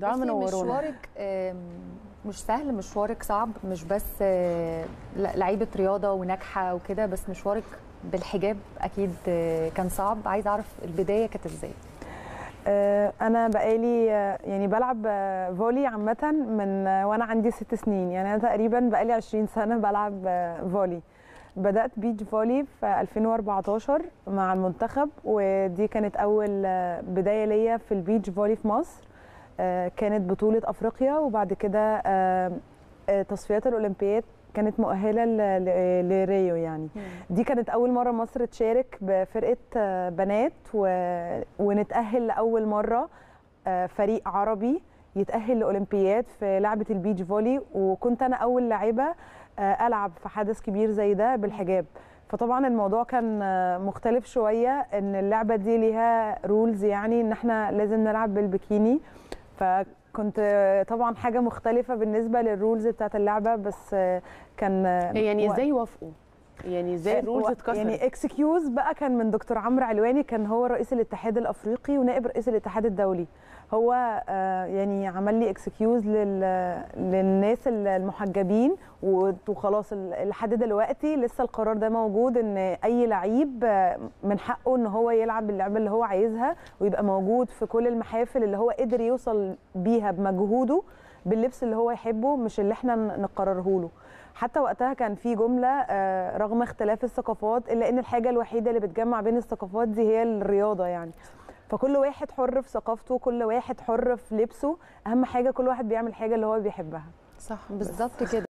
دعاء بصي، منورونا مشوارك آم، مش سهل مشوارك صعب مش بس آه، لا- لعيبه رياضه وناجحه وكده بس مشوارك بالحجاب اكيد آه، كان صعب عايزه اعرف البدايه كانت ازاي آه، انا بقالي آه، يعني بلعب آه، فولي عامه من آه، وانا عندي ست سنين يعني انا تقريبا بقالي 20 سنه بلعب آه، فولي بدات بيتش فولي في 2014 مع المنتخب ودي كانت اول آه، بدايه ليا في البيتش فولي في مصر آه، كانت بطوله افريقيا وبعد كده آه، آه، تصفيات الاولمبياد كانت مؤهله ل- ل- لريو يعني دي كانت اول مره مصر تشارك بفرقه آه، بنات و... ونتاهل لاول مره آه، فريق عربي يتاهل لاولمبياد في لعبه البيتش فولي وكنت انا اول لاعبه آه، العب في حدث كبير زي ده بالحجاب فطبعا الموضوع كان آه، مختلف شويه ان اللعبه دي ليها رولز يعني ان احنا لازم نلعب بالبكيني فكنت آه، طبعا حاجه مختلفه بالنسبه للرولز بتاعت اللعبه بس آه، كان آه، يعني وقت- ازاي يوافقوا يعني ازاي الرولز و- اتكسرت يعني اكسكيوز بقى كان من دكتور عمرو علواني كان هو رئيس الاتحاد الافريقي ونائب رئيس الاتحاد الدولي هو آه، يعني عمل لي اكسكيوز للناس المحجبين و- وخلاص ال- لحد دلوقتي لسه القرار ده موجود ان اي لعيب آه، من حقه ان هو يلعب اللعبه اللي هو عايزها ويبقى موجود في كل المحافل اللي هو قدر يوصل بيها بمجهوده باللبس اللي هو يحبه مش اللي احنا ن- نقرره له حتى وقتها كان في جمله آه، رغم اختلاف الثقافات الا ان الحاجه الوحيده اللي بتجمع بين الثقافات دي هي الرياضه يعني فكل واحد حر في ثقافته كل واحد حر في لبسه اهم حاجه كل واحد بيعمل حاجه اللي هو بيحبها صح بالظبط كده